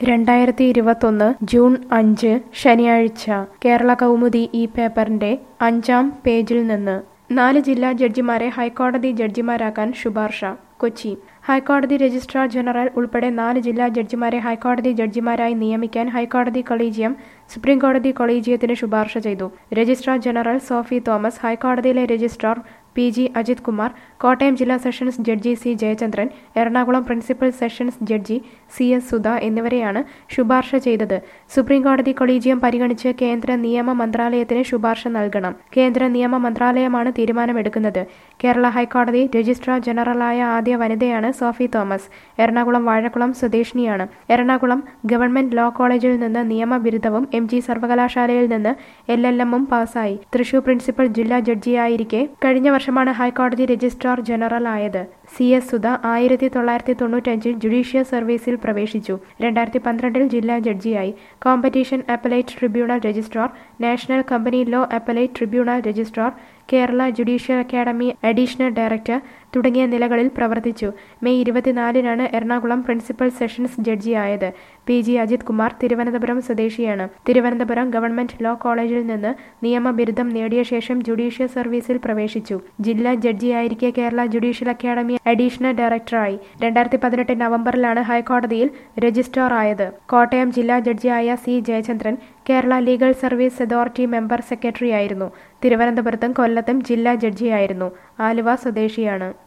രണ്ടായിരത്തി ഇരുപത്തൊന്ന് ജൂൺ അഞ്ച് ശനിയാഴ്ച കേരള കൗമുദി ഈ പേപ്പറിന്റെ അഞ്ചാം പേജിൽ നിന്ന് നാല് ജില്ലാ ജഡ്ജിമാരെ ഹൈക്കോടതി ജഡ്ജിമാരാക്കാൻ ശുപാർശ കൊച്ചി ഹൈക്കോടതി രജിസ്ട്രാർ ജനറൽ ഉൾപ്പെടെ നാല് ജില്ലാ ജഡ്ജിമാരെ ഹൈക്കോടതി ജഡ്ജിമാരായി നിയമിക്കാൻ ഹൈക്കോടതി കൊളീജിയം സുപ്രീംകോടതി കൊളീജിയത്തിന് ശുപാർശ ചെയ്തു രജിസ്ട്രാർ ജനറൽ സോഫി തോമസ് ഹൈക്കോടതിയിലെ registrar P G Ajith Kumar Kottayam ജില്ലാ sessions judge C Jayachandran Ernakulam principal sessions judge C S Sudha എന്നിവരെയാണ് ശുപാർശ ചെയ്തത് സുപ്രീംകോടതി കൊളീജിയം പരിഗണിച്ച് കേന്ദ്ര നിയമ മന്ത്രാലയത്തിന് ശുപാർശ നൽകണം കേന്ദ്ര നിയമ മന്ത്രാലയമാണ് തീരുമാനമെടുക്കുന്നത് കേരള ഹൈക്കോടതി രജിസ്ട്രാർ ജനറലായ ആദ്യ വനിതയാണ് സോഫി തോമസ് എറണാകുളം വാഴക്കുളം സ്വദേശിനിയാണ് എറണാകുളം ഗവൺമെന്റ് ലോ കോളേജിൽ നിന്ന് നിയമബിരുദവും എം ജി സർവകലാശാലയിൽ നിന്ന് എൽ എൽ എമ്മും പാസ്സായി തൃശൂർ പ്രിൻസിപ്പൽ ജില്ലാ ജഡ്ജിയായിരിക്കെ കഴിഞ്ഞ വർഷമാണ് ഹൈക്കോടതി രജിസ്ട്രാർ ജനറൽ ആയത് സി എസ് സുധ ആയിരത്തി തൊള്ളായിരത്തി തൊണ്ണൂറ്റഞ്ചിൽ ജുഡീഷ്യൽ സർവീസിൽ പ്രവേശിച്ചു രണ്ടായിരത്തി പന്ത്രണ്ടിൽ ജില്ലാ ജഡ്ജിയായി competition appellate tribunal registrar national company law appellate tribunal registrar Kerala judicial academy additional director തുടങ്ങിയ നിലകളിൽ പ്രവർത്തിച്ചു മെയ് ഇരുപത്തിനാലിനാണ് എറണാകുളം പ്രിൻസിപ്പൽ സെഷൻസ് ജഡ്ജിയായത് പി ജി അജിത് കുമാർ തിരുവനന്തപുരം സ്വദേശിയാണ് തിരുവനന്തപുരം ഗവൺമെന്റ് ലോ കോളേജിൽ നിന്ന് നിയമബിരുദം നേടിയ ശേഷം ജുഡീഷ്യൽ സർവീസിൽ പ്രവേശിച്ചു ജില്ലാ ജഡ്ജിയായിരിക്കെ കേരള ജുഡീഷ്യൽ അക്കാദമി അഡീഷണൽ ഡയറക്ടറായി രണ്ടായിരത്തി പതിനെട്ട് നവംബറിലാണ് ഹൈക്കോടതിയിൽ രജിസ്ട്രാർ ആയത് കോട്ടയം ജില്ലാ ജഡ്ജിയായ C Jayachandran Kerala legal service authority member സെക്രട്ടറിയായിരുന്നു തിരുവനന്തപുരത്തും കൊല്ലത്തും ജില്ലാ ജഡ്ജിയായിരുന്നു ആലുവ സ്വദേശിയാണ്